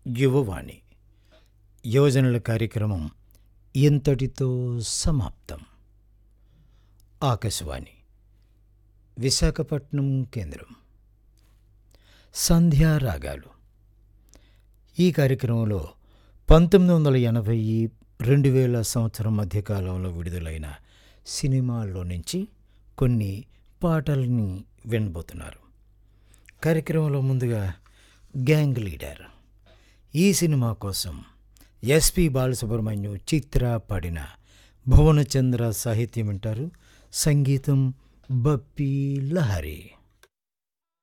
యువవాణి యువజనుల కార్యక్రమం ఇంతటితో సమాప్తం ఆకాశవాణి విశాఖపట్నం కేంద్రం సంధ్యారాగాలు ఈ కార్యక్రమంలో పంతొమ్మిది వందల ఎనభై రెండు వేల సంవత్సరం మధ్యకాలంలో విడుదలైన సినిమాల్లో నుంచి కొన్ని పాటల్ని వినబోతున్నారు కార్యక్రమంలో ముందుగా గ్యాంగ్ లీడర్ ఈ సినిమా కోసం ఎస్పి బాలసుబ్రహ్మణ్యం చిత్ర పాడిన భువనచంద్ర సాహిత్యం వింటారు సంగీతం బప్పి లహరి